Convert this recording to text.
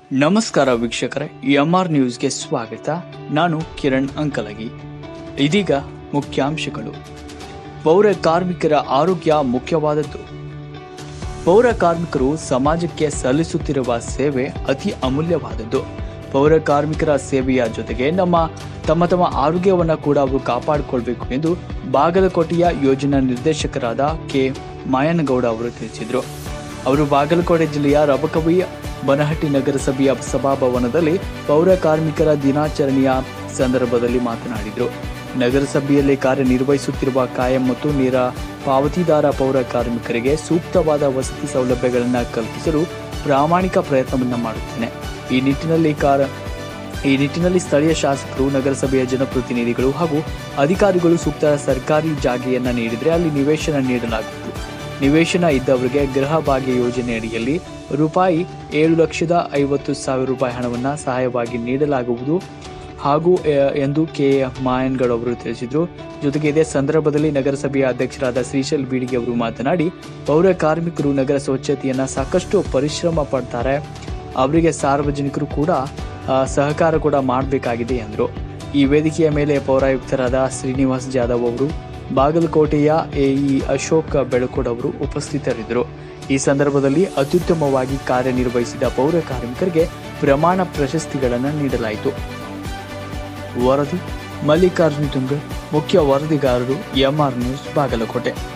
ನಮಸ್ಕಾರ ವೀಕ್ಷಕರೇ M R ನ್ಯೂಸ್ಗೆ ಸ್ವಾಗತ ನಾನು ಕಿರಣ್ ಅಂಕಲಗಿ ಇದೀಗ ಮುಖ್ಯಾಂಶಗಳು ಪೌರ ಕಾರ್ಮಿಕರ ಆರೋಗ್ಯ ಮುಖ್ಯವಾದದ್ದು ಪೌರ ಕಾರ್ಮಿಕರು ಸಮಾಜಕ್ಕೆ ಸಲ್ಲಿಸುತ್ತಿರುವ ಸೇವೆ ಅತಿ ಅಮೂಲ್ಯವಾದದ್ದು ಪೌರ ಕಾರ್ಮಿಕರ ಸೇವೆಯ ಜೊತೆಗೆ ನಮ್ಮ ತಮ್ಮ ತಮ್ಮ ಆರೋಗ್ಯವನ್ನು ಕೂಡ ಅವರು ಕಾಪಾಡಿಕೊಳ್ಬೇಕು ಎಂದು ಬಾಗಲಕೋಟೆಯ ಯೋಜನಾ ನಿರ್ದೇಶಕರಾದ ಕೆ ಮಾಯನಗೌಡ ಅವರು ತಿಳಿಸಿದರು ಅವರು ಬಾಗಲಕೋಟೆ ಜಿಲ್ಲೆಯ ರಬಕವಿ ಬನಹಟ್ಟಿ ನಗರಸಭೆಯ ಸಭಾಭವನದಲ್ಲಿ ಪೌರ ಕಾರ್ಮಿಕರ ದಿನಾಚರಣೆಯ ಸಂದರ್ಭದಲ್ಲಿ ಮಾತನಾಡಿದರು ನಗರಸಭೆಯಲ್ಲಿ ಕಾರ್ಯನಿರ್ವಹಿಸುತ್ತಿರುವ ಕಾಯಂ ಮತ್ತು ನೇರ ಪಾವತಿದಾರ ಪೌರ ಕಾರ್ಮಿಕರಿಗೆ ಸೂಕ್ತವಾದ ವಸತಿ ಸೌಲಭ್ಯಗಳನ್ನು ಕಲ್ಪಿಸಲು ಪ್ರಾಮಾಣಿಕ ಪ್ರಯತ್ನವನ್ನು ಮಾಡುತ್ತೇನೆ ಈ ನಿಟ್ಟಿನಲ್ಲಿ ಕಾರ ಈ ನಿಟ್ಟಿನಲ್ಲಿ ಸ್ಥಳೀಯ ಶಾಸಕರು ನಗರಸಭೆಯ ಜನಪ್ರತಿನಿಧಿಗಳು ಹಾಗೂ ಅಧಿಕಾರಿಗಳು ಸೂಕ್ತ ಸರ್ಕಾರಿ ಜಾಗೆಯನ್ನ ನೀಡಿದರೆ ಅಲ್ಲಿ ನಿವೇಶನ ನೀಡಲಾಗುವುದು ನಿವೇಶನ ಇದ್ದವರಿಗೆ ಗೃಹ ಭಾಗ್ಯ ಯೋಜನೆ ಅಡಿಯಲ್ಲಿ ರೂಪಾಯಿ ಏಳು ಲಕ್ಷದ ಐವತ್ತು ಸಾವಿರ ರೂಪಾಯಿ ಹಣವನ್ನು ಸಹಾಯವಾಗಿ ನೀಡಲಾಗುವುದು ಹಾಗೂ ಆ, ಎಂದು ಕೆ ಮಾಯನ್ಗೌಡ್ ಅವರು ತಿಳಿಸಿದರು ಜೊತೆಗೆ ಇದೇ ಸಂದರ್ಭದಲ್ಲಿ ನಗರಸಭೆಯ ಅಧ್ಯಕ್ಷರಾದ ಶ್ರೀಶೈಲ್ ಬೀಡಿಗೆ ಅವರು ಮಾತನಾಡಿ ಪೌರ ಕಾರ್ಮಿಕರು ನಗರ ಸ್ವಚ್ಛತೆಯನ್ನ ಸಾಕಷ್ಟು ಪರಿಶ್ರಮ ಪಡ್ತಾರೆ ಅವರಿಗೆ ಸಾರ್ವಜನಿಕರು ಕೂಡ ಆ, ಸಹಕಾರ ಕೂಡ ಮಾಡಬೇಕಾಗಿದೆ ಎಂದರು ಈ ವೇದಿಕೆಯ ಮೇಲೆ ಪೌರಾಯುಕ್ತರಾದ ಶ್ರೀನಿವಾಸ್ ಜಾಧವ್ ಅವರು ಬಾಗಲಕೋಟೆಯ ಎಇ ಅಶೋಕ್ ಬೆಳಕೋಡ್ ಅವರು ಉಪಸ್ಥಿತರಿದ್ದರು ಈ ಸಂದರ್ಭದಲ್ಲಿ ಅತ್ಯುತ್ತಮವಾಗಿ ಕಾರ್ಯನಿರ್ವಹಿಸಿದ ಪೌರ ಕಾರ್ಮಿಕರಿಗೆ ಪ್ರಮಾಣ ಪ್ರಶಸ್ತಿಗಳನ್ನು ನೀಡಲಾಯಿತು ವರದಿ ಮಲ್ಲಿಕಾರ್ಜುನ ತುಂಗರ್ ಮುಖ್ಯ ವರದಿಗಾರರು ಎಂಆರ್ ನ್ಯೂಸ್ ಬಾಗಲಕೋಟೆ